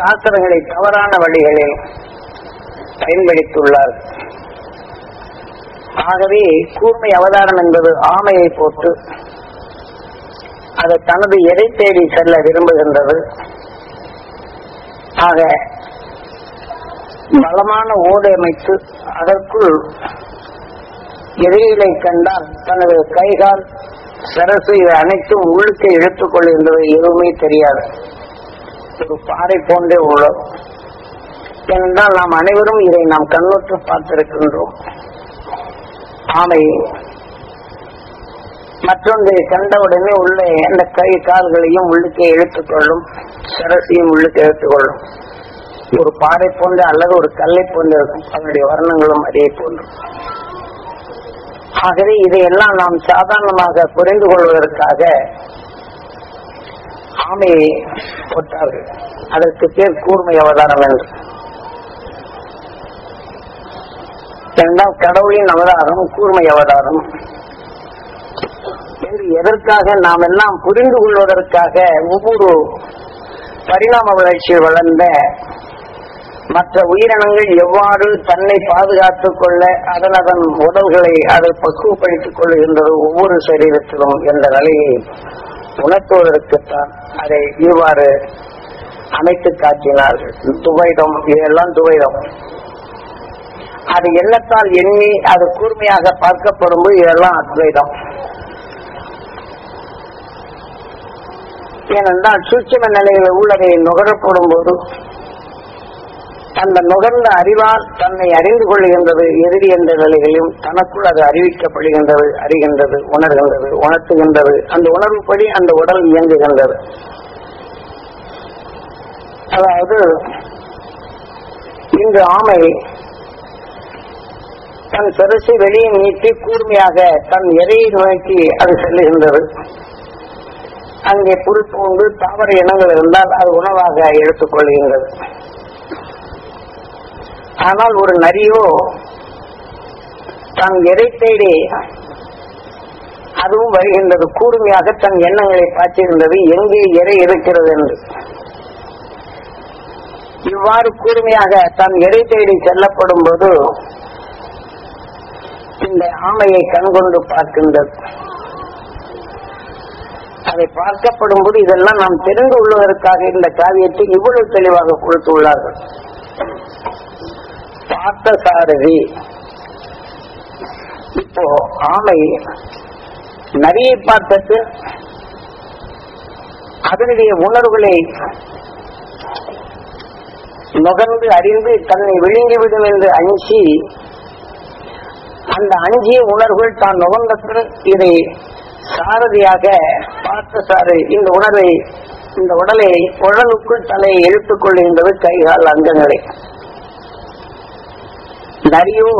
சாஸ்திரங்களை தவறான வழிகளில் பயன்படுத்தியுள்ளார் ஆகவே கூர்மை அவதாரம் என்பது ஆமையை போட்டு அது தனது எடை தேடி செல்ல விரும்புகின்றது ஆக பலமான ஓடு அமைத்து அதற்குள் எதிரிகளை கண்டால் தனது கைகால் சரசு இவை அனைத்தும் உள்ளுக்கு இழுத்துக் கொள்கின்றது எதுவுமே தெரியாது ஒரு பாறை போன்றே உள்ளது ஏனென்றால் நாம் அனைவரும் இதை நாம் கண்ணுற்று பார்த்திருக்கின்றோம் ஆமை மற்றொன்றை கண்டவுடனே உள்ளே அந்த கை கால்களையும் உள்ளுக்கே இழுத்துக் கொள்ளும் சரசையும் உள்ளுக்கு இழுத்துக் கொள்ளும் ஒரு பாறை போன்ற அல்லது ஒரு கல்லை போன்று இருக்கும் அதனுடைய வர்ணங்களும் அதே போன்று ஆகவே இதையெல்லாம் நாம் சாதாரணமாக புரிந்து கொள்வதற்காக ஆமையை போட்டார்கள் அதற்கு பேர் கூர்மை அவதாரம் என்று இரண்டாம் கடவுளின் அவதாரம் கூர்மை அவதாரம் என்று எதற்காக நாம் எல்லாம் புரிந்து கொள்வதற்காக ஒவ்வொரு பரிணாம வளர்ச்சியில் வளர்ந்த மற்ற உயிரினங்கள் எவ்வாறு தன்னை பாதுகாத்துக் கொள்ள அதன் அதன் உடல்களை அது பக்குவப்படுத்திக் கொள்கின்றது ஒவ்வொரு சரீரத்திலும் என்ற நிலையை உணர்த்துவதற்குத்தான் அதை இவ்வாறு அமைத்து காட்டினார்கள் துவைடம் இதெல்லாம் துவைடம் அது எண்ணத்தால் எண்ணி அது கூர்மையாக பார்க்கப்படும் போது இதெல்லாம் அத்வைதம் ஏனென்றால் சூட்சம நிலையில் உள்ளதை நுகரப்படும் போது அந்த நுகர்ந்த அறிவால் தன்னை அறிந்து கொள்கின்றது எதிரி என்ற நிலைகளிலும் தனக்குள் அது அறிவிக்கப்படுகின்றது அறிகின்றது உணர்கின்றது உணர்த்துகின்றது அந்த உணர்வுப்படி அந்த உடல் இயங்குகின்றது அதாவது இன்று ஆமை தன் சிறசை வெளியே நீட்டி கூர்மையாக தன் எதையை நோக்கி அது செல்லுகின்றது அங்கே புல் பூண்டு தாவர இனங்கள் இருந்தால் அது உணவாக எடுத்துக் கொள்கின்றது ஆனால் ஒரு நரியோ தன் எதை தேடி அதுவும் வருகின்றது கூர்மையாக தன் எண்ணங்களை பாய்ச்சுகின்றது எங்கே எரை இருக்கிறது என்று இவ்வாறு கூர்மையாக தன் எடை தேடி செல்லப்படும் போது இந்த ஆமையை கண்கொண்டு பார்க்கின்றது அதை பார்க்கப்படும் போது இதெல்லாம் நாம் தெரிந்து கொள்வதற்காக இந்த காவியத்தை இவ்வளவு தெளிவாக கொடுத்துள்ளார்கள் பார்த்த சாரதி இப்போ ஆமை நரியை பார்த்தது அதனுடைய உணர்வுகளை நுகர்ந்து அறிந்து தன்னை விழுங்கிவிடும் என்று அஞ்சி அந்த அஞ்சிய உணர்வுகள் தான் நுகர்ந்த பின் இதை சாரதியாக பார்த்த சாரதி இந்த உணர்வை இந்த உடலை உடலுக்குள் தலையை இழுத்துக் கொள்கின்றது கைகால் அங்கங்களை நரியோ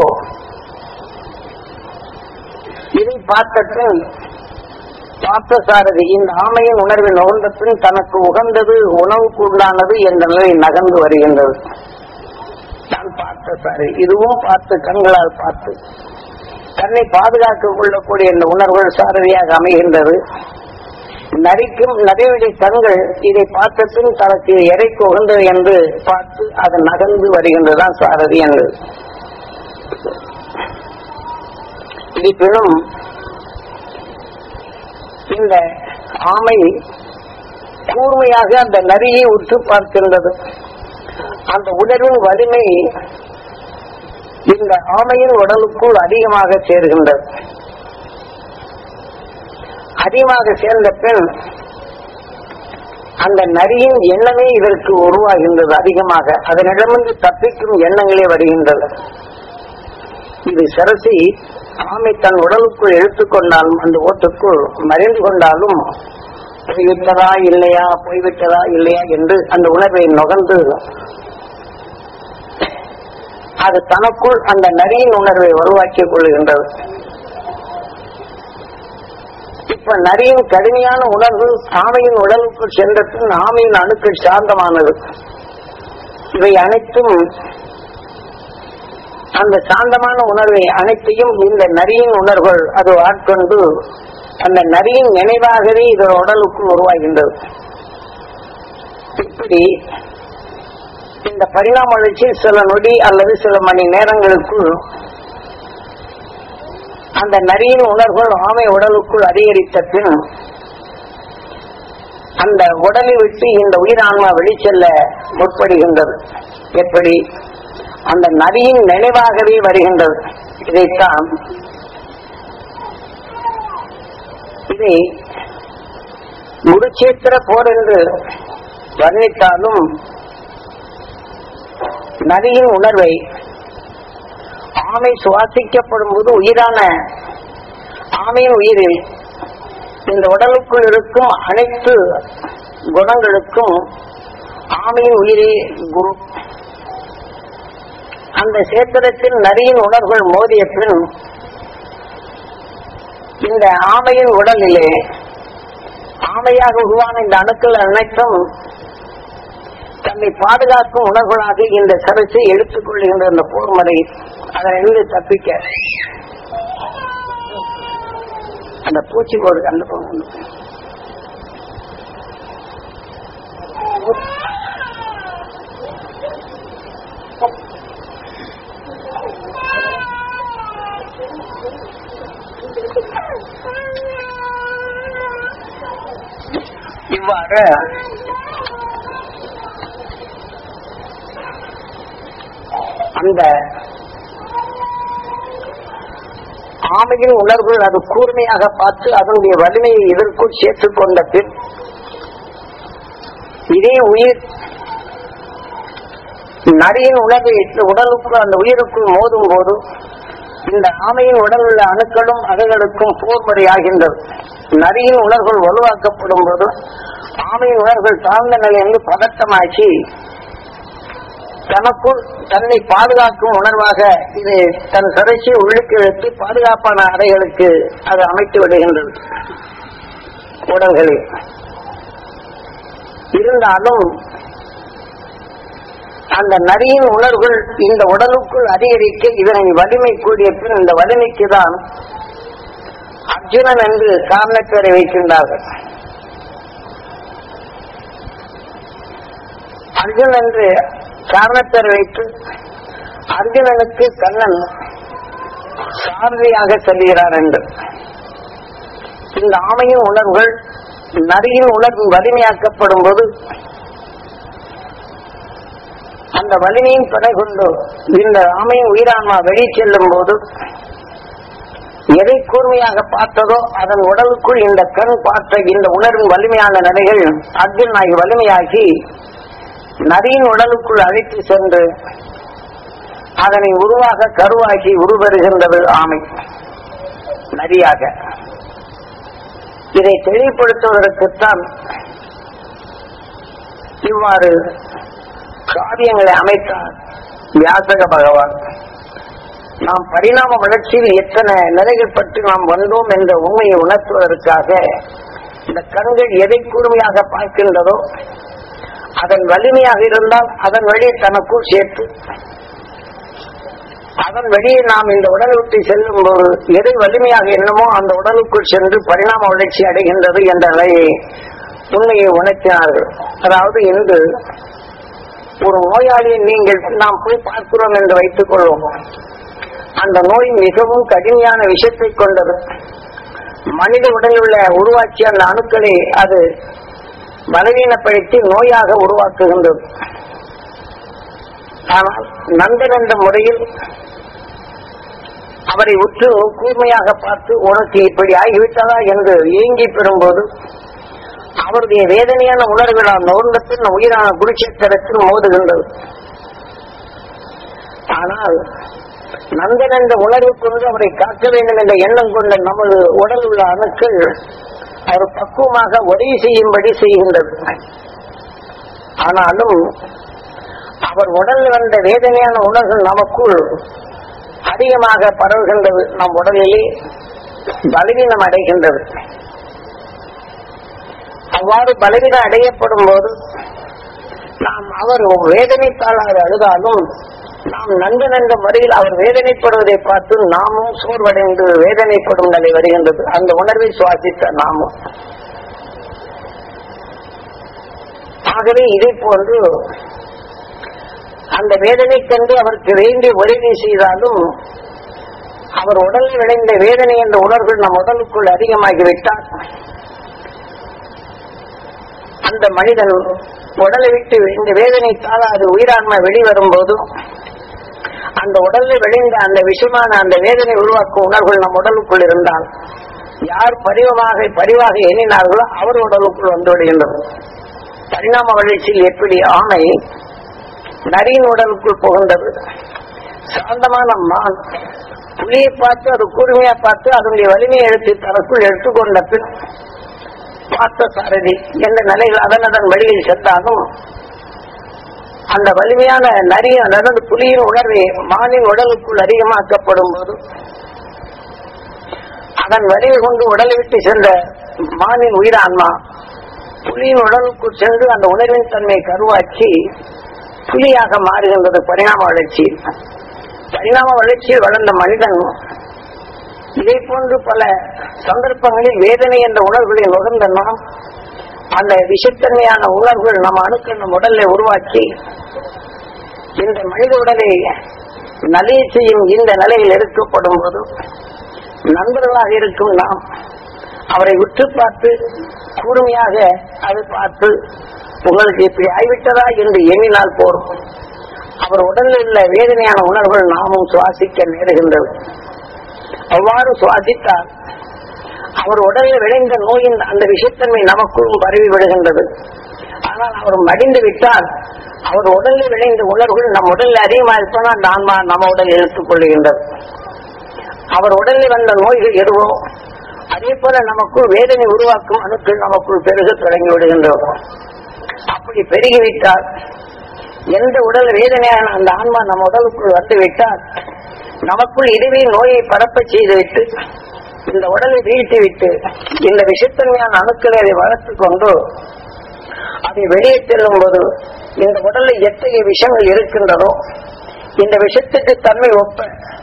இதை பார்த்தபின் பார்த்த சாரதி இந்த ஆமையின் உணர்வை நுகர்ந்த பின் தனக்கு உகந்தது உணவுக்கு உண்டானது என்ற நிலை நகர்ந்து வருகின்றது நான் பார்த்த சாரதி இதுவும் பார்த்து கண்களால் பார்த்து தன்னை பாதுகாத்துக் கொள்ளக்கூடிய இந்த உணர்வுகள் சாரதியாக அமைகின்றது நரிக்கும் நரியுடைய கண்கள் இதை பார்த்த பின் தனக்கு எடைக்கு உகந்தது என்று பார்த்து அது நகர்ந்து வருகின்றதுதான் சாரதி என்று இருப்பினும் இந்த ஆமை கூர்மையாக அந்த நரியை உற்று பார்க்கின்றது அந்த உணர்வின் வலிமை இந்த ஆமையின் உடலுக்குள் அதிகமாக சேர்கின்றது அதிகமாக சேர்ந்த பின் அந்த நரியின் எண்ணமே இதற்கு உருவாகின்றது அதிகமாக அதனிடமிருந்து தப்பிக்கும் எண்ணங்களே வருகின்றது இது சரசி ஆமை தன் உடலுக்குள் எடுத்துக்கொண்டாலும் அந்த ஓட்டுக்குள் மறைந்து கொண்டாலும் போய்விட்டதா இல்லையா போய்விட்டதா இல்லையா என்று அந்த உணர்வை நுகர்ந்து அது தனக்குள் அந்த நரியின் உணர்வை உருவாக்கிக் கொள்கின்றது இப்ப நரியின் கடுமையான உணர்வு ஆமையின் உடலுக்குள் சென்ற பின் ஆமையின் அணுக்கள் சாந்தமானது இவை அனைத்தும் அந்த சாந்தமான உணர்வை அனைத்தையும் இந்த நரியின் உணர்வுகள் அது ஆட்கொண்டு அந்த நரியின் நினைவாகவே இதன் உடலுக்குள் உருவாகின்றது இப்படி இந்த பரிணாம வளர்ச்சி சில நொடி அல்லது சில மணி நேரங்களுக்குள் அந்த நரியின் உணர்வுகள் ஆமை உடலுக்குள் அதிகரித்த பின் அந்த உடலை விட்டு இந்த உயிரான்மா வெளிச்செல்ல முற்படுகின்றது எப்படி அந்த நரியின் நினைவாகவே வருகின்றது இதைத்தான் இதை குருச்சேத்திர போர் என்று வர்ணித்தாலும் நரியின் உணர்வை ஆமை சுவாசிக்கப்படும் போது உயிரான ஆமையின் உயிரில் இந்த உடலுக்குள் இருக்கும் அனைத்து குணங்களுக்கும் ஆமையின் உயிரே குரு அந்த சேத்திரத்தில் நரியின் உணர்வுகள் மோதிய பின் இந்த ஆமையின் உடலிலே ஆமையாக உருவான இந்த அணுக்கள் அனைத்தும் தன்னை பாதுகாக்கும் உணர்வுகளாக இந்த சரசை எடுத்துக் கொள்கின்ற இந்த போர் முறை அதனிருந்து தப்பிக்க அந்த பூச்சி போடு கண்டு போகணும் இவ்வாறு அந்த ஆமையின் உணர்வுகள் அது கூர்மையாக பார்த்து அதனுடைய வலிமையை இதற்குள் சேர்த்துக் கொண்ட பின் இதே உயிர் நரியின் உணர்வை இந்த உடலுக்குள் அந்த உயிருக்குள் மோதும் போது இந்த ஆமையின் உடல் உள்ள அணுக்களும் அதுகளுக்கும் போர்முறை ஆகின்றது நரியின் உணர்வுகள் வலுவாக்கப்படும் போது ஆமையின் உணர்வுகள் தாழ்ந்த நிலையிலிருந்து பதட்டமாக்கி தனக்குள் தன்னை பாதுகாக்கும் உணர்வாக இது தன் சதைச்சி உள்ளுக்கு எடுத்து பாதுகாப்பான அறைகளுக்கு அது அமைத்து விடுகின்றது உடல்களில் இருந்தாலும் அந்த நரியின் உணர்வுகள் இந்த உடலுக்குள் அதிகரிக்க இதனை வலிமை கூடிய பின் இந்த வலிமைக்கு தான் அர்ஜுனன் என்று காரணப்பேரை வைக்கின்றார்கள் அர்ஜுன் என்று காரணப்பேர் வைத்து அர்ஜுனனுக்கு கண்ணன் சாரதியாக செல்கிறார் என்று இந்த ஆமையின் உணர்வுகள் நரியின் உணர்வு வலிமையாக்கப்படும் போது அந்த வலிமையின் துணை கொண்டு இந்த ஆமையின் உயிரான்மா வெளி செல்லும் போது எதை கூர்மையாக பார்த்ததோ அதன் உடலுக்குள் இந்த கண் பார்த்த இந்த உணர்வின் வலிமையான நிலைகள் அர்ஜுன் ஆகி வலிமையாகி நரியின் உடலுக்குள் அழைத்து சென்று அதனை உருவாக கருவாக்கி உருவருகின்றது ஆமை நரியாக இதை தெளிவுபடுத்துவதற்குத்தான் இவ்வாறு காரியங்களை அமைத்தார் வியாசக பகவான் நாம் பரிணாம வளர்ச்சியில் எத்தனை நிலைகள் பற்றி நாம் வந்தோம் என்ற உண்மையை உணர்த்துவதற்காக இந்த கண்கள் எதை கூர்மையாக பார்க்கின்றதோ அதன் வலிமையாக இருந்தால் அதன் வழியை தனக்குள் சேர்த்து அதன் வழியே நாம் இந்த உடலை விட்டு செல்லும் போது எது வலிமையாக என்னமோ அந்த உடலுக்குள் சென்று பரிணாம வளர்ச்சி அடைகின்றது என்ற நிலையை உண்மையை உணர்த்தினார்கள் அதாவது இன்று ஒரு நோயாளியை நீங்கள் நாம் போய் பார்க்கிறோம் என்று வைத்துக் கொள்வோம் அந்த நோய் மிகவும் கடுமையான விஷத்தை கொண்டது மனித உடலில் உள்ள உருவாக்கிய அந்த அணுக்களை அது பலவீனப்படுத்தி நோயாக உருவாக்குகின்றது ஆனால் நந்தன் என்ற முறையில் அவரை உற்று கூர்மையாக பார்த்து உனக்கு இப்படி ஆகிவிட்டதா என்று ஏங்கி பெறும்போது அவருடைய வேதனையான உணர்வுகளால் நோர்ந்தத்தின் உயிரான குருட்சேத்திரத்தில் மோதுகின்றது ஆனால் நந்தன் என்ற உணர்வு கொண்டு அவரை காக்க வேண்டும் என்ற எண்ணம் கொண்ட நமது உடல் உள்ள அணுக்கள் அவர் பக்குவமாக உதவி செய்யும்படி செய்கின்றது ஆனாலும் அவர் உடலில் வந்த வேதனையான உணர்வுகள் நமக்குள் அதிகமாக பரவுகின்றது நம் உடலிலே பலவீனம் அடைகின்றது அவ்வாறு பலவீனம் அடையப்படும் போது நாம் அவர் வேதனைத்தாளாக அழுதாலும் நாம் நண்பன் என்ற முறையில் அவர் வேதனைப்படுவதை பார்த்து நாமும் சோர்வடைந்து வேதனைப்படும் நிலை வருகின்றது அந்த உணர்வை சுவாசித்த நாமும் ஆகவே இதை போன்று அந்த வேதனை கண்டு அவருக்கு வேண்டிய உதவி செய்தாலும் அவர் உடலில் விளைந்த வேதனை என்ற உணர்வு நம் உடலுக்குள் அதிகமாகிவிட்டால் அந்த மனிதன் உடலை விட்டு இந்த வேதனை தாழாது உயிரான்மை வெளிவரும் போதும் அந்த உடலில் விளைந்த அந்த விஷமான அந்த வேதனை உருவாக்கும் உணர்வுகள் நம் உடலுக்குள் இருந்தால் யார் பரிவமாக பரிவாக எண்ணினார்களோ அவர் உடலுக்குள் வந்து விடுகின்றது பரிணாம வளர்ச்சியில் எப்படி ஆணை நரியின் உடலுக்குள் புகுந்தது சாந்தமான மான் புலியை பார்த்து அது கூர்மையா பார்த்து அதனுடைய வலிமையை எடுத்து தனக்குள் எடுத்துக்கொண்ட பின் பார்த்த சாரதி என்ற நிலையில் அதன் அதன் வழியில் சென்றாலும் அந்த வலிமையான நரி அதாவது புலியின் உணர்வை மானின் உடலுக்குள் அதிகமாக்கப்படும் போது அதன் வலிமை கொண்டு உடலை விட்டு சென்ற மானின் உயிரான்மா புலியின் உடலுக்குள் சென்று அந்த உணர்வின் தன்மையை கருவாக்கி புலியாக மாறுகின்றது பரிணாம வளர்ச்சி பரிணாம வளர்ச்சியில் வளர்ந்த மனிதன் இதை போன்று பல சந்தர்ப்பங்களில் வேதனை என்ற உணர்வுகளை நுகர்ந்த நாம் அந்த விஷத்தன்மையான உணர்வுகள் நம் அணுக்கள் நம் உடலை உருவாக்கி இந்த மனித உடலை நலிய செய்யும் இந்த நிலையில் எடுக்கப்படும் போது நண்பர்களாக இருக்கும் நாம் அவரை உற்று பார்த்து கூர்மையாக அதை பார்த்து உங்களுக்கு இப்படி ஆய்விட்டதா என்று எண்ணினால் போரும் அவர் உடலில் உள்ள வேதனையான உணர்வுகள் நாமும் சுவாசிக்க நேருகின்றது அவ்வாறு சுவாசித்தால் அவர் உடலில் விளைந்த நோயின் அந்த விஷத்தன்மை நமக்குள்ளும் பரவி விடுகின்றது ஆனால் அவர் மடிந்து விட்டால் அவர் உடலில் விளைந்த உணர்வுகள் நம் உடலில் அதிகமாக இருப்பதால் அந்த ஆன்மா நம்ம உடல் எடுத்துக் கொள்ளுகின்றது அவர் உடலில் வந்த நோய்கள் எதுவோ அதே போல நமக்குள் வேதனை உருவாக்கும் அணுக்கள் நமக்குள் பெருக தொடங்கி விடுகின்றோம் அப்படி பெருகிவிட்டால் எந்த உடல் வேதனையான அந்த ஆன்மா நம்ம உடலுக்குள் வந்துவிட்டால் நமக்குள் இதுவே நோயை பரப்ப செய்துவிட்டு இந்த உடலை வீழ்த்திவிட்டு இந்த விஷத்தன்மையான அணுக்களை அதை வளர்த்துக் கொண்டு அதை வெளியே செல்லும் போது இந்த உடலில் எத்தகைய விஷங்கள் இருக்கின்றதோ இந்த விஷத்துக்கு தன்மை ஒப்ப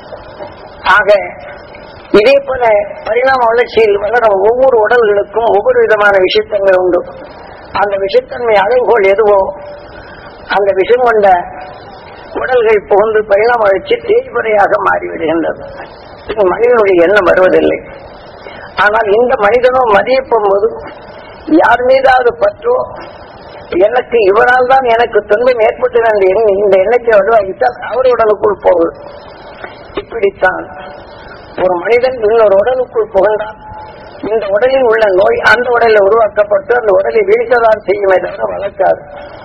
ஆக இதே போல பரிணாம வளர்ச்சியில் வளரும் ஒவ்வொரு உடல்களுக்கும் ஒவ்வொரு விதமான விஷத்தன்மை உண்டு அந்த விஷத்தன்மை அளவுகோல் எதுவோ அந்த விஷம் கொண்ட உடல்கள் புகுந்து பரிணாம வளர்ச்சி தேய்முறையாக மாறிவிடுகின்றது இது மனிதனுடைய எண்ணம் வருவதில்லை ஆனால் இந்த மனிதனோ மதியப்பும் போது யார் மீதாவது பற்றோ எனக்கு இவரால் தான் எனக்கு துன்பம் ஏற்பட்டது என்ற எண்ணி இந்த எண்ணத்தை வலுவாகித்தால் அவர் உடலுக்குள் போகுது இப்படித்தான் ஒரு மனிதன் இன்னொரு உடலுக்குள் புகழ்ந்தால் இந்த உடலில் உள்ள நோய் அந்த உடலில் உருவாக்கப்பட்டு அந்த உடலை வீழ்த்ததான் செய்யுமே தவிர வளர்க்காது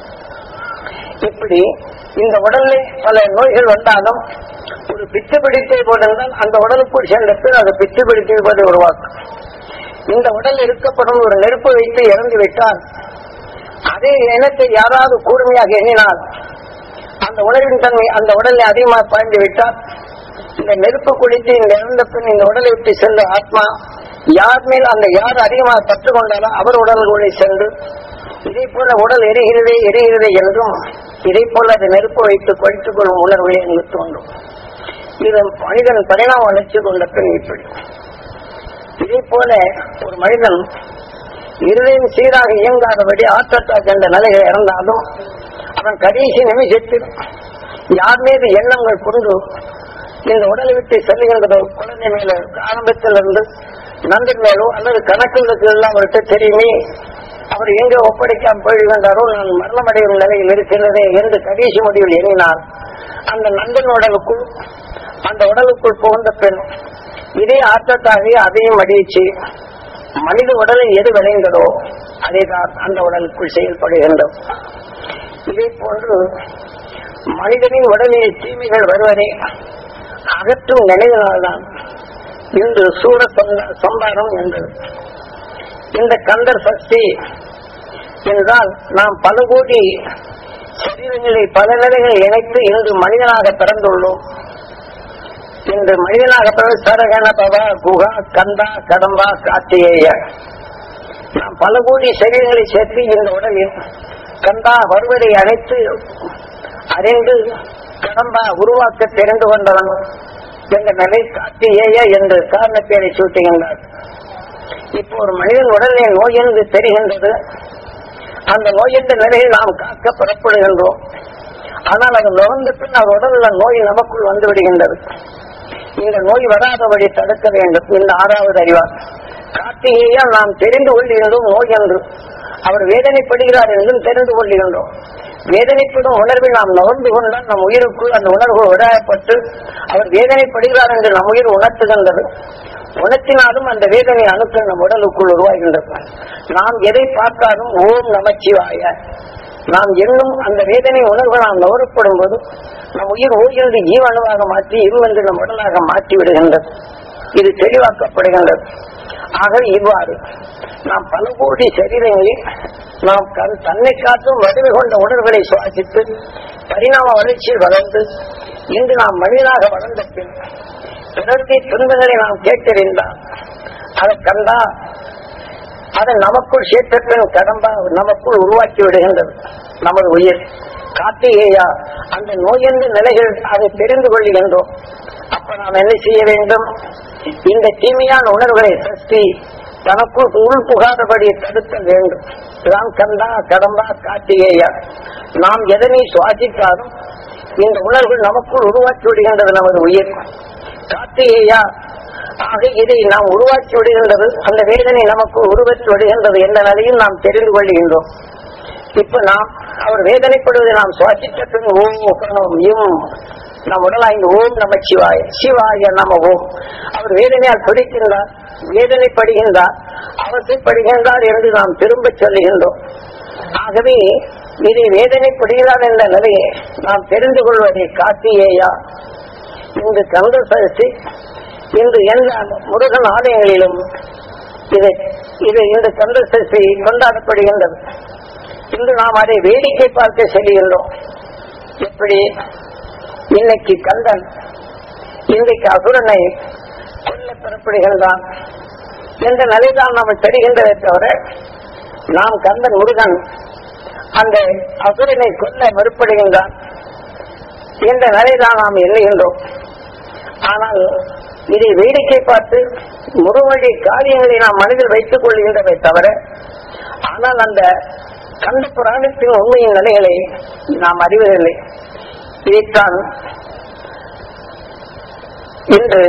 இப்படி இந்த உடலில் பல நோய்கள் வந்தாலும் ஒரு பித்து பிடித்தை போட்டிருந்தால் அந்த உடலுக்குள் சேர்ந்த பின் அது பித்து பிடித்தை போது உருவாக்கும் இந்த உடல் இருக்கப்படும் ஒரு நெருப்பு வைத்து இறந்து விட்டால் அதே எண்ணத்தை யாராவது கூர்மையாக எண்ணினால் அந்த உணர்வின் தன்மை அந்த உடலை அதிகமாக பாய்ந்து விட்டால் இந்த நெருப்பு குளித்து இந்த இறந்த பின் இந்த உடலை விட்டு சென்ற ஆத்மா யார் மேல் அந்த யார் அதிகமாக பற்று கொண்டாலோ அவர் உடல்களை சென்று இதே போல உடல் எரிகிறதே எரிகிறதே என்றும் இதே போல அதை நெருப்பு வைத்து கொழித்துக் கொள்ளும் உணர்வுகளை எங்களுக்கு தோன்றும் இது மனிதன் பரிணாம வளர்ச்சி கொண்ட பின் இப்படி இதே போல ஒரு மனிதன் இருதயம் சீராக இயங்காதபடி ஹார்ட் அட்டாக் என்ற நிலையில் இறந்தாலும் அவன் கடைசி நிமிஷத்தில் யார் மீது எண்ணங்கள் கொண்டு இந்த உடலை விட்டு செல்லுகின்றதோ குழந்தை மேல ஆரம்பத்திலிருந்து நண்பன் மேலோ அல்லது கணக்குகளுக்கு எல்லாம் அவர்கிட்ட தெரியுமே அவர் எங்க ஒப்படைக்காம போயிடுகின்றாரோ நான் மரணமடையும் நிலையில் இருக்கிறதே என்று கடைசி முடிவில் எண்ணினார் அந்த நண்பன் உடலுக்குள் அந்த உடலுக்குள் புகுந்த பெண் இதே ஆட்டத்தாகி அதையும் அடிச்சு மனித உடலில் எது விளைந்ததோ அதை தான் அந்த உடலுக்குள் செயல்படுகின்றது இதே போன்று மனிதனின் உடலில் தீமைகள் வருவதை அகற்றும் நினைவினால்தான் இன்று சூட சம்பாரம் என்றது இந்த கந்தர் சக்தி என்றால் நாம் பல கோடி சரீரங்களை பல நிலைகளை இணைத்து இன்று மனிதனாக பிறந்துள்ளோம் இன்று மனிதனாக பிறகு சரகண பவ குகா கந்தா கடம்பா கார்த்திகேய நாம் பல கோடி சரீரங்களை சேர்த்து இந்த உடலில் கந்தா வருவதை அனைத்து அறிந்து கடம்பா உருவாக்க தெரிந்து கொண்டவன் என்ற நிலை கார்த்திகேய என்று காரண பேரை சூட்டுகின்றார் இப்போ ஒரு மனிதன் உடனே நோய் என்று தெரிகின்றது அந்த நோய் என்ற நிலையில் நாம் காக்க புறப்படுகின்றோம் ஆனால் அது நுகர்ந்த பின் அவர் உடல்ல நோய் நமக்குள் வந்து விடுகின்றது இந்த நோய் வராதபடி தடுக்க வேண்டும் இந்த ஆறாவது அறிவார் கார்த்திகேயால் நாம் தெரிந்து கொள்கின்றோம் நோய் என்று அவர் வேதனைப்படுகிறார் என்றும் தெரிந்து கொள்கின்றோம் வேதனைப்படும் உணர்வை நாம் நுகர்ந்து கொண்டால் நம் உயிருக்குள் அந்த உணர்வு விடாயப்பட்டு அவர் வேதனைப்படுகிறார் என்று நம் உயிர் உணர்த்துகின்றது உணர்த்தினாலும் அந்த வேதனை அணுக்கள் நம் உடலுக்குள் உருவாகின்றது நாம் எதை பார்த்தாலும் ஓம் நமச்சிவாய நாம் எண்ணும் அந்த வேதனை உணர்வு நாம் நுகரப்படும் போது நம் உயிர் ஓய்ந்து ஜீவனுவாக மாற்றி இருவென்று நம் உடலாக மாற்றி விடுகின்றது இது தெளிவாக்கப்படுகின்றது ஆக இவ்வாறு நாம் பல கோடி சரீரங்களில் நாம் கண் தன்னை காட்டும் வடிவு கொண்ட உணர்வுகளை சுவாசித்து பரிணாம வளர்ச்சியில் வளர்ந்து இன்று நாம் மனிதனாக வளர்ந்த பின் பிறர்த்தி துன்பங்களை நாம் கேட்டறிந்தால் அதை கண்டா அதை நமக்குள் சேர்த்த பின் கடம்பா நமக்குள் உருவாக்கி விடுகின்றது நமது உயிர் கார்த்திகேயா அந்த நோயென்ற நிலைகள் அதை தெரிந்து கொள்கின்றோம் அப்ப நாம் என்ன செய்ய வேண்டும் இந்த தீமையான உணர்வுகளை சஷ்டி தனக்குள் உள் புகாதபடி தடுக்க வேண்டும் தான் கண்டா கடம்பா கார்த்திகேயா நாம் எதனை சுவாசித்தாலும் இந்த உணர்வுகள் நமக்குள் உருவாக்கி விடுகின்றது நமது உயிர் கார்த்திகேயா ஆக இதை நாம் உருவாக்கி விடுகின்றது அந்த வேதனை நமக்கு உருவற்றி விடுகின்றது என்ற நிலையில் நாம் தெரிந்து கொள்கின்றோம் இப்ப நாம் அவர் வேதனைப்படுவதை நாம் சுவாசித்த பின் ஓம் உகனம் இம் நம் உடலாய்ந்து ஓம் நம சிவாய சிவாய நம ஓம் அவர் வேதனையால் துடிக்கின்றார் வேதனைப்படுகின்றார் அவசைப்படுகின்றார் என்று நாம் திரும்ப சொல்லுகின்றோம் ஆகவே இதை வேதனைப்படுகிறார் என்ற நிலையை நாம் தெரிந்து கொள்வதை காத்தியேயா இன்று கந்த சரசி இன்று எந்த முருகன் ஆலயங்களிலும் இது இது இந்த கந்த சரசி கொண்டாடப்படுகின்றது இன்று நாம் அதை வேடிக்கை பார்க்க செல்கின்றோம் எப்படி இன்னைக்கு கந்தன் இன்றைக்கு அசுரனை கொல்ல பெறப்படுகின்றான் என்ற நிலைதான் நாம் தெரிகின்றதை தவிர நாம் கந்தன் முருகன் அந்த அசுரனை கொல்ல மறுப்படுகின்றான் என்ற நிலைதான் நாம் எண்ணுகின்றோம் ஆனால் இதை வேடிக்கை பார்த்து முருவழி காரியங்களை நாம் மனதில் வைத்துக் கொள்கின்றதை தவிர ஆனால் அந்த கந்த புராணத்தின் உண்மையின் நிலைகளை நாம் அறிவதில்லை இதைத்தான் இன்று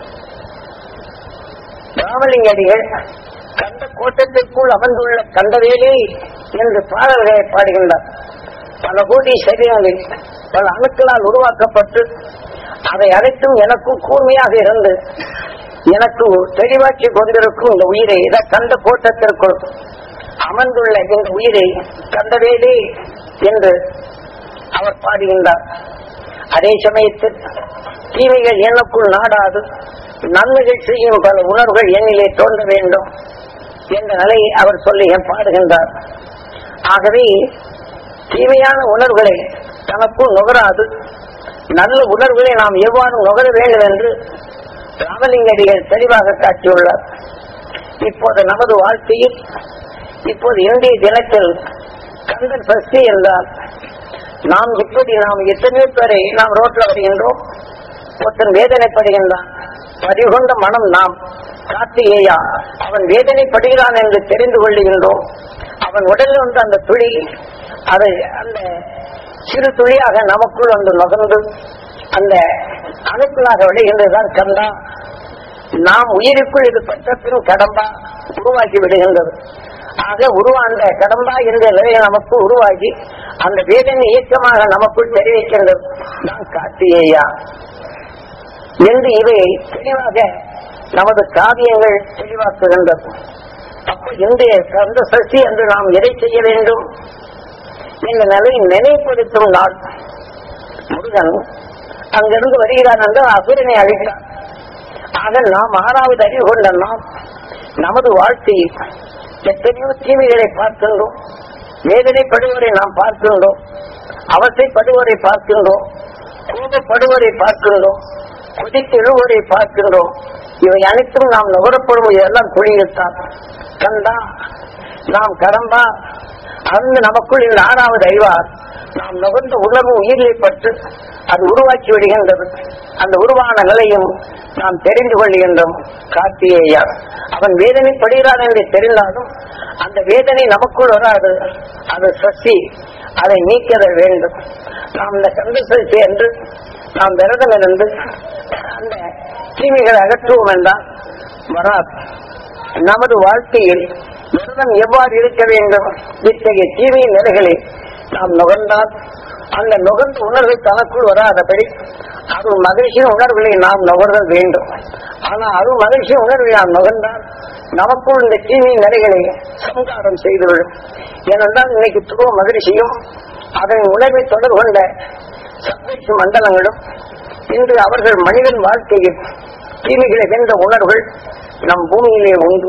ராமலிங்கடிகள் கந்த கோட்டத்திற்குள் அமர்ந்துள்ள கண்டவேலே என்று பாடல்களை பாடுகின்றார் பல கோடி சரீரங்களில் பல அணுக்களால் உருவாக்கப்பட்டு அதை அனைத்தும் எனக்கும் கூர்மையாக இருந்து எனக்கு தெளிவாக்கி கொண்டிருக்கும் இந்த உயிரை இதை கந்த கோட்டத்திற்குள் அமர்ந்துள்ள இந்த உயிரை கண்டவேலே என்று அவர் பாடுகின்றார் அதே சமயத்தில் தீமைகள் எண்ணுக்குள் நாடாது நன்மைகள் செய்யும் பல உணர்வுகள் எண்ணிலே தோன்ற வேண்டும் என்ற நிலையை அவர் சொல்லி பாடுகின்றார் ஆகவே தீமையான உணர்வுகளை தனக்குள் நுகராது நல்ல உணர்வுகளை நாம் எவ்வாறு நுகர வேண்டும் என்று ராமலிங்கடிகள் தெளிவாக காட்டியுள்ளார் இப்போது நமது வாழ்க்கையில் இப்போது இன்றைய தினத்தில் கந்தன் சஷ்டி என்றால் நாம் இப்படி நாம் எத்தனையோ பேரை நாம் ரோட்ல வருகின்றோம் ஒருத்தன் வேதனைப்படுகின்றான் பறிகொண்ட மனம் நாம் கார்த்திகேயா அவன் வேதனைப்படுகிறான் என்று தெரிந்து கொள்ளுகின்றோம் அவன் உடலில் வந்து அந்த துளி அதை அந்த சிறு துளியாக நமக்குள் வந்து நுகர்ந்து அந்த அணுக்களாக விடுகின்றதுதான் கந்தா நாம் உயிருக்குள் இது பட்ட பின் கடம்பா உருவாக்கி விடுகின்றது ஆக உருவாந்த கடம்பா என்ற நிலையை நமக்கு உருவாகி அந்த வேதனை இயக்கமாக நமக்குள் தெரிவிக்கின்றது நான் கார்த்திகேயா என்று இவை தெளிவாக நமது காவியங்கள் தெளிவாக்குகின்றது அப்ப இன்றைய கந்த சஷ்டி என்று நாம் எதை செய்ய வேண்டும் இந்த நிலையை நினைப்படுத்தும் நாள் முருகன் அங்கிருந்து வருகிறான் என்று அசுரனை அழிக்கிறான் ஆக நாம் ஆறாவது அறிவு கொண்ட நாம் நமது வாழ்க்கையில் எத்தனையோ தீமைகளை பார்க்கின்றோம் வேதனைப்படுவரை நாம் பார்க்கின்றோம் அவசைப்படுவரை பார்க்கின்றோம் கோபப்படுவரை பார்க்கின்றோம் கொதித்தெழுவரை பார்க்கின்றோம் இவை அனைத்தும் நாம் நுகரப்படும் இதெல்லாம் குழியத்தான் கண்டா நாம் கடம்பா அந்த நமக்குள் இந்த ஆறாவது அறிவார் நாம் நுகர்ந்த உணர்வு உயிரிலை பட்டு அது உருவாக்கி விடுகின்றது அந்த உருவான நிலையும் நாம் தெரிந்து கொள்கின்றோம் கார்த்திகேயா அவன் வேதனைப்படுகிறான் என்று தெரிந்தாலும் அந்த வேதனை நமக்குள் வராது அது சசி அதை நீக்கிட வேண்டும் நாம் இந்த கந்தசஷ்டி என்று நாம் விரதம் இருந்து அந்த தீமைகளை அகற்றுவோம் என்றால் வராது நமது வாழ்க்கையில் விரதம் எவ்வாறு இருக்க வேண்டும் இத்தகைய தீமை நிலைகளை நாம் நுகர்ந்தால் அந்த நுகர்ந்த உணர்வை தனக்குள் வராதபடி அருள் மகிழ்ச்சியின் உணர்வுகளை நாம் நுகர்தல் வேண்டும் ஆனால் அருள் மகிழ்ச்சியின் உணர்வை நாம் நுகர்ந்தால் நமக்குள் இந்த தீமை நிலைகளை சம்காரம் செய்துவிடும் ஏனென்றால் இன்னைக்கு துருவ மகிழ்ச்சியும் அதன் உணர்வை தொடர்பு கொண்ட சந்தேஷ மண்டலங்களும் இன்று அவர்கள் மனிதன் வாழ்க்கையில் தீமைகளை வென்ற உணர்வுகள் நம் பூமியிலே உண்டு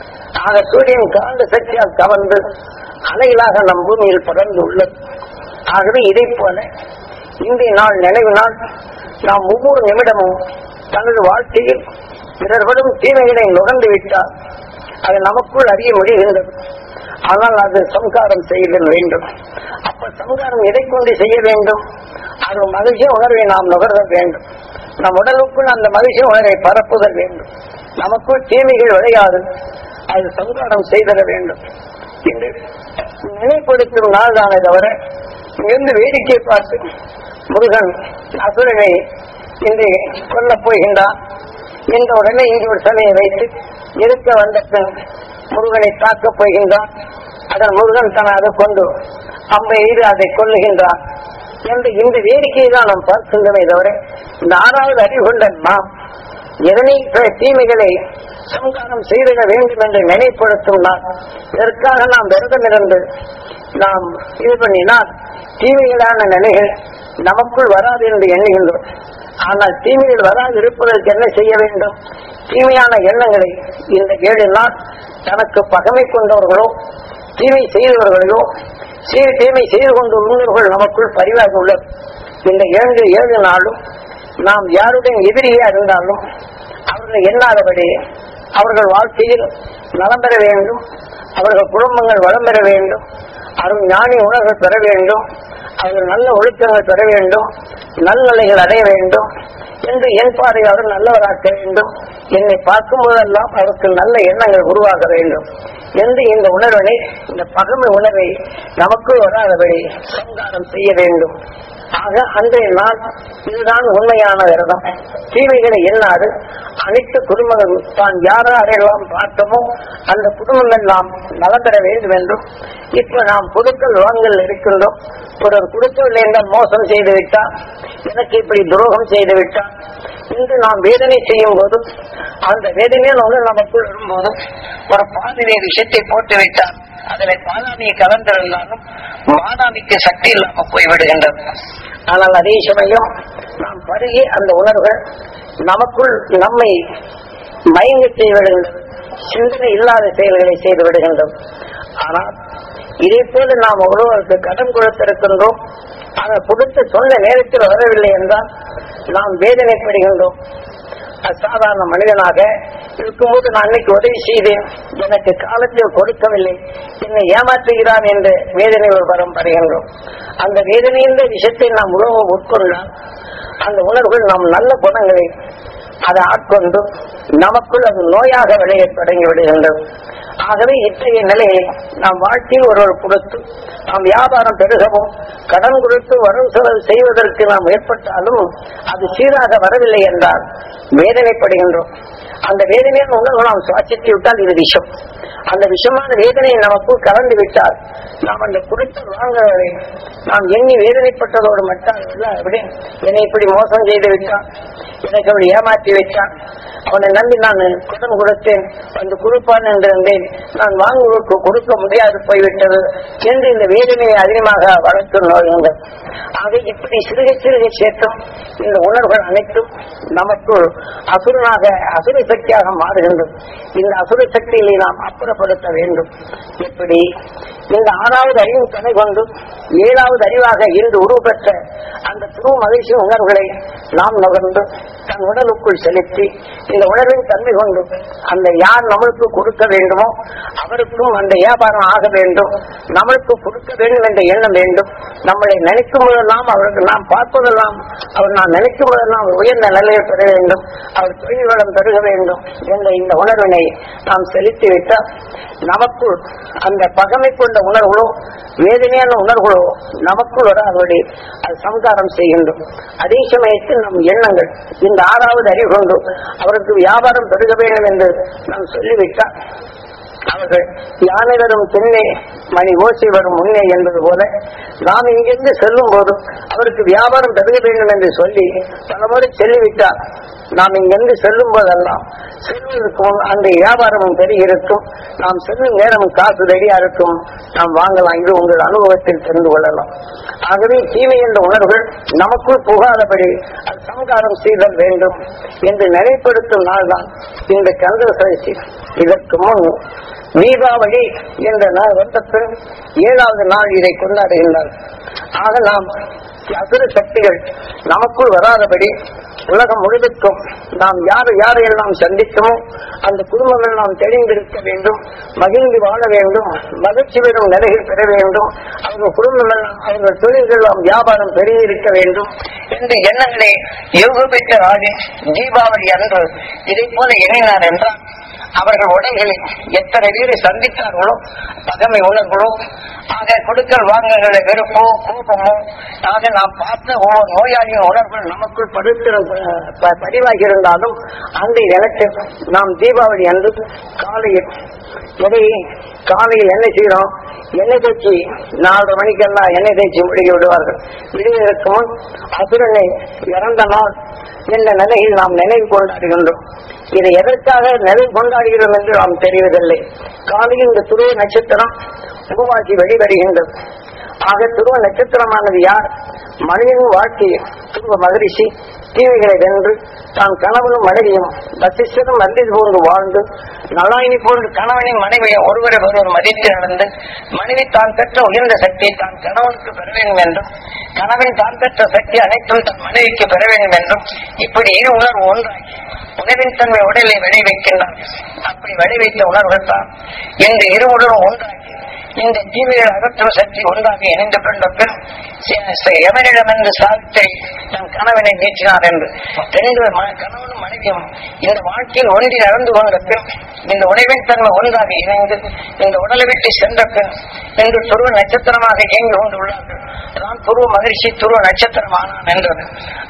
ஆக சூரியன் காந்த சக்தியால் கவர்ந்து அலைகளாக நம் பூமியில் படர்ந்து உள்ளது ஆகவே இதை போல இன்றைய நாள் நினைவு நாள் நாம் ஒவ்வொரு நிமிடமும் தனது வாழ்க்கையில் பிறர்களும் தீமைகளை நுகர்ந்து விட்டால் அது நமக்குள் அறிய முடிகின்றது ஆனால் அது சம்காரம் செய்தல் வேண்டும் அப்ப சம்காரம் எதை கொண்டு செய்ய வேண்டும் அது மகிழ்ச்சி உணர்வை நாம் நுகர்தல் வேண்டும் நம் உடலுக்குள் அந்த மகிழ்ச்சி உணர்வை பரப்புதல் வேண்டும் நமக்குள் தீமைகள் விளையாது அது சம்காரம் செய்தர வேண்டும் என்று நினைப்படுத்தும் நாள் தானே தவிர இங்கிருந்து வேடிக்கை பார்த்து முருகன் அசுரனை இன்று கொல்லப் போகின்றான் என்ற உடனே இங்கு ஒரு சிலையை வைத்து இருக்க வந்த பின் முருகனை தாக்கப் போகின்றான் அதன் முருகன் தன் அதை கொண்டு அம்பை எய்து அதை கொல்லுகின்றான் என்று இந்த வேடிக்கையை தான் நாம் பார்க்கின்றமே தவிர இந்த ஆறாவது அறிவு கொண்ட நாம் எதனை பிற தீமைகளை சம்காரம் செய்திட வேண்டும் என்று நினைப்படுத்தும் நான் இதற்காக நாம் விரதம் இருந்து நாம் இது பண்ணினால் தீமைகளான நிலைகள் நமக்குள் வராது என்று எண்ணுகின்றோம் ஆனால் தீமைகள் வராது இருப்பதற்கு என்ன செய்ய வேண்டும் தீமையான எண்ணங்களை இந்த ஏழு நாள் தனக்கு பகமை கொண்டவர்களோ தீமை செய்தவர்களோ சீ- தீமை செய்து கொண்டு உள்ளவர்கள் நமக்குள் பரிவாக உள்ளது இந்த ஏழு ஏழு நாளும் நாம் யாருடைய எதிரியா இருந்தாலும் அவர்கள் எண்ணாதபடி அவர்கள் வாழ்க்கையில் நலம் பெற வேண்டும் அவர்கள் குடும்பங்கள் வளம் பெற வேண்டும் அவர்கள் ஞானி உணர்வு பெற வேண்டும் அவர்கள் நல்ல ஒழுக்கங்கள் பெற வேண்டும் நல்நிலைகள் அடைய வேண்டும் என்று என் பார்வையாளர் நல்லவராக்க வேண்டும் என்னை பார்க்கும் போதெல்லாம் அவருக்கு நல்ல எண்ணங்கள் உருவாக வேண்டும் என்று இந்த உணர்வினை இந்த பகமை உணர்வை நமக்கு வராதபடி சங்காரம் செய்ய வேண்டும் ஆக அன்றைய நாள் இதுதான் உண்மையான விரதம் தீமைகளை எண்ணாது அனைத்து குடும்பங்கள் தான் யாரோ அடையலாம் பார்த்தோமோ அந்த குடும்பங்கள் நாம் நலம் பெற வேண்டும் என்றும் இப்ப நாம் குடுக்கல் வாங்கல் இருக்கின்றோம் ஒருவர் குடுக்கவில்லை என்றால் மோசம் செய்து விட்டார் எனக்கு இப்படி துரோகம் செய்து விட்டார் இன்று நாம் வேதனை செய்யும் போது அந்த வேதனையில் ஒன்று நமக்குள் வரும்போது ஒரு பாதிரை விஷத்தை போட்டு விட்டார் அதில் பாதாமியை கலந்திருந்தாலும் பாதாமிக்கு சக்தி இல்லாம போய்விடுகின்றது ஆனால் அதே சமயம் நாம் பருகி அந்த உணர்வுகள் நமக்குள் நம்மை மயங்க செய்விடுகின்றது சிந்தனை இல்லாத செயல்களை செய்து விடுகின்றது ஆனால் இதே போல நாம் ஒருவருக்கு கடன் கொடுத்திருக்கின்றோம் அதை கொடுத்து சொன்ன நேரத்தில் வரவில்லை என்றால் நாம் வேதனைப்படுகின்றோம் அது சாதாரண மனிதனாக இருக்கும்போது நான் அன்னைக்கு உதவி செய்தேன் எனக்கு காலத்தில் கொடுக்கவில்லை என்னை ஏமாற்றுகிறான் என்ற வேதனை ஒரு வரம் படுகின்றோம் அந்த வேதனையின் விஷயத்தை நாம் உணவு உட்கொண்டால் அந்த உணர்வுகள் நாம் நல்ல குணங்களை அதை ஆட்கொண்டு நமக்குள் அது நோயாக விளைய தொடங்கி விடுகின்றது ஆகவே இத்தகைய நிலையை நாம் வாழ்க்கையில் ஒருவர் கொடுத்து நாம் வியாபாரம் பெருகவும் கடன் கொடுத்து வரவு செலவு செய்வதற்கு நாம் ஏற்பட்டாலும் அது சீராக வரவில்லை என்றால் வேதனைப்படுகின்றோம் அந்த வேதனையின் உணர்வு நாம் சுவாசித்து விட்டால் இது விஷம் அந்த விஷமான வேதனையை நமக்குள் கலந்து விட்டால் நாம் அந்த குறித்த வாங்குவதை நாம் எண்ணி வேதனைப்பட்டதோடு மட்டும் விட என்னை இப்படி மோசம் செய்து விட்டான் எனக்கு அவள் ஏமாற்றி வைத்தான் அவனை நம்பி நான் கடன் கொடுத்தேன் வந்து கொடுப்பான் என்றிருந்தேன் நான் வாங்குவதற்கு கொடுக்க முடியாது போய்விட்டது என்று இந்த வேதனையை அதிகமாக வளர்த்து நோயுங்கள் ஆக இப்படி சிறுக சிறுக சேர்த்தும் இந்த உணர்வுகள் அனைத்தும் நமக்கு அசுரனாக அசுர சக்தியாக மாறுகின்றது இந்த அசுர சக்திகளை நாம் அப்புறப்படுத்த வேண்டும் எப்படி இந்த ஆறாவது அறிவு துணை கொண்டு ஏழாவது அறிவாக இன்று உருவப்பெற்ற அந்த துருவ மகிழ்ச்சி உணர்வுகளை நாம் நுகர்ந்து தன் உடலுக்குள் செலுத்தி இந்த உணர்வின் தன்மை கொண்டு அந்த யார் நம்மளுக்கு கொடுக்க வேண்டுமோ அவருக்கும் அந்த வியாபாரம் ஆக வேண்டும் நம்மளுக்கு கொடுக்க வேண்டும் என்ற எண்ணம் வேண்டும் நம்மளை நினைக்கும் போதெல்லாம் அவருக்கு நாம் பார்ப்பதெல்லாம் அவர் நாம் நினைக்கும் போதெல்லாம் அவர் உயர்ந்த நிலையை பெற வேண்டும் அவர் தொழில் வளம் பெருக வேண்டும் என்ற இந்த உணர்வினை நாம் செலுத்திவிட்டால் நமக்குள் அந்த பகமை கொண்ட உணர்வுகளோ வேதனையான உணர்வுகளோ நமக்குள் வர அவருடைய அது சம்காரம் செய்கின்றோம் அதே சமயத்தில் நம் எண்ணங்கள் இந்த ஆறாவது அறிவு கொண்டு அவருக்கு வியாபாரம் பெருக வேண்டும் என்று நாம் சொல்லிவிட்டால் அவர்கள் யானை வரும் பின்னே மணி ஓசை வரும் முன்னே என்பது போல நாம் இங்கிருந்து செல்லும் போது அவருக்கு வியாபாரம் பெருக வேண்டும் என்று சொல்லி பலமுறை சொல்லிவிட்டார் நாம் இங்கிருந்து செல்லும் போதெல்லாம் செல்வதற்கு முன் அந்த வியாபாரமும் பெருகிருக்கும் நாம் செல்லும் நேரம் காசு ரெடியா இருக்கும் நாம் வாங்கலாம் இது உங்கள் அனுபவத்தில் தெரிந்து கொள்ளலாம் ஆகவே தீமை என்ற உணர்வுகள் நமக்குள் புகாதபடி அது சமகாரம் செய்தல் வேண்டும் என்று நினைப்படுத்தும் நாள்தான் இந்த கந்த சதுர்த்தி இதற்கு முன் தீபாவளி என்ற நாள் வருடத்தில் ஏழாவது நாள் இதை கொண்டாடுகின்றார் ஆக நாம் அசுர சக்திகள் நமக்குள் வராதபடி உலகம் முழுவதுக்கும் நாம் யார் யாரையெல்லாம் சந்தித்தோமோ அந்த குடும்பங்கள் நாம் தெரிந்திருக்க வேண்டும் மகிழ்ந்து வாழ வேண்டும் மகிழ்ச்சி பெறும் நிலையில் பெற வேண்டும் அவங்க குடும்பங்கள் அவர்கள் தொழில்கள் நாம் வியாபாரம் பெருகியிருக்க வேண்டும் என்ற எண்ணங்களை யோகபெற்ற நாளில் தீபாவளி அன்று இதை போல எண்ணினார் என்றால் அவர்கள் உடல்களில் எத்தனை பேரை சந்தித்தார்களோ பகமை உணர்வுகளோ ஆக கொடுக்கல் வாங்கல்களை வெறுப்போ கோபமோ ஆக நாம் பார்த்த ஒவ்வொரு நோயாளியின் உணர்வுகள் நமக்குள் படுத்திர ப- பதிவாகி இருந்தாலும் அந்த இடத்தில் நாம் தீபாவளி அன்று காலையில் இடையே காலையில் என்ன செய்யறோம் எண்ணெய் தேய்ச்சி நாலரை மணிக்கெல்லாம் எண்ணெய் தேய்ச்சி முடிக்க விடுவார்கள் விடுவதற்கு முன் அசுரனை இறந்த நாள் என்ற நிலையில் நாம் நினைவு கொண்டாடுகின்றோம் இதை எதற்காக நினைவு கொண்டாடுகிறோம் என்று நாம் தெரிவதில்லை காலையில் இந்த துருவ நட்சத்திரம் உருவாக்கி வெளிவருகின்றது ஆக துருவ நட்சத்திரமானது யார் மனிதனின் வாழ்க்கையில் துருவ மகரிஷி தீமைகளை வென்று தான் கணவனும் மனைவியும் வசிஷ்டரும் மந்திரி போன்று வாழ்ந்து நலாயினி போன்று கணவனின் மனைவியை ஒருவரை ஒருவர் மதித்து நடந்து மனைவி தான் பெற்ற உயர்ந்த சக்தியை தான் கணவனுக்கு பெற வேண்டும் என்றும் கணவன் தான் பெற்ற சக்தி அனைத்தும் தன் மனைவிக்கு பெற வேண்டும் என்றும் இப்படி இரு உணர்வு ஒன்றாகி உணவின் தன்மை உடலை விளைவிக்கின்றார் அப்படி விளைவித்த உணர்வுகள் தான் இந்த இரு உணர்வும் ஒன்றாகி இந்த தீமைகள் அகற்றும் சக்தி ஒன்றாக இணைந்து கொண்ட பின் எவனிடமிருந்து சாவித்தை தன் கணவனை நீச்சினார் என்று ரெண்டு ம- கணவனும் மனைவியும் இந்த வாழ்க்கையில் ஒன்றி நடந்து கொண்ட பின் இந்த உணவின் தன்மை ஒன்றாக இணைந்து இந்த உடலை விட்டு சென்ற பின் இன்று துருவ நட்சத்திரமாக இயங்கி கொண்டுள்ளார்கள் தான் துருவ மகிழ்ச்சி துருவ நட்சத்திரமானான் என்றது